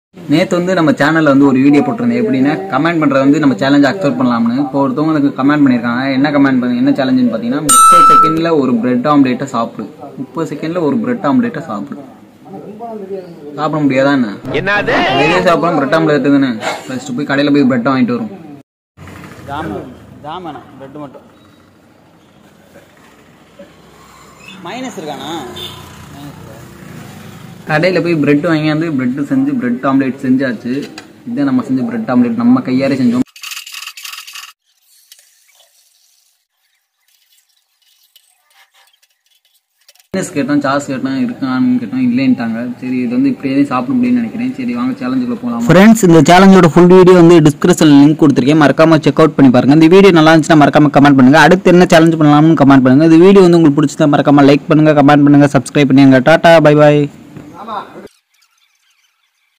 நேற்று வந்து நம்ம சேனல்ல வந்து ஒரு வீடியோ போட்டிருந்தேன் எப்படின்னா கமெண்ட் பண்றது வந்து நம்ம சேலஞ்ச் அக்செப்ட் பண்ணலாம்னு இப்போ ஒருத்தவங்களுக்கு கமெண்ட் பண்ணியிருக்காங்க என்ன கமெண்ட் பண்ணி என்ன சேலஞ்சுன்னு பார்த்தீங்கன்னா முப்பது செகண்ட்ல ஒரு பிரெட் ஆம்லேட்டை சாப்பிடு முப்பது செகண்ட்ல ஒரு பிரெட் ஆம்லேட்டை சாப்பிடு சாப்பிட முடியாதா என்ன என்னது வெளியே சாப்பிடலாம் பிரெட் ஆம்லேட் தானே ஃபர்ஸ்ட் போய் கடையில் போய் பிரெட் வாங்கிட்டு வரும் ஜாம் ஜாம் வேணாம் பிரெட் மட்டும் மைனஸ் இருக்கானா கடையில் போய் பிரெட் வாங்கியாந்து பிரெட் செஞ்சு பிரெட் ஆம்லேட் செஞ்சாச்சு இதான் நம்ம செஞ்ச பிரெட் ஆம்லேட் நம்ம கையாலே செஞ்சோம் மைனஸ் கேட்டோம் சாஸ் கேட்டோம் இருக்கான்னு கேட்டோம் இல்லைன்ட்டாங்க சரி இது வந்து இப்படியே சாப்பிட முடியும்னு நினைக்கிறேன் சரி வாங்க சேலஞ்சுக்குள்ள போகலாம் ஃப்ரெண்ட்ஸ் இந்த சேலஞ்சோட ஃபுல் வீடியோ வந்து டிஸ்கிரிப்ஷன் லிங்க் கொடுத்துருக்கேன் மறக்காம செக் அவுட் பண்ணி பாருங்க இந்த வீடியோ நல்லா இருந்துச்சுன்னா மறக்காம கமெண்ட் பண்ணுங்க அடுத்து என்ன சேலஞ்ச் பண்ணலாம்னு கமெண்ட் பண்ணுங்க இந்த வீடியோ வந்து உங்களுக்கு பிடிச்சதா மறக்காம லைக் பண்ணுங்க கமெண்ட் பண்ணுங்க சப்ஸ்கிரைப் பண்ணுங்க டாடா பை பாய்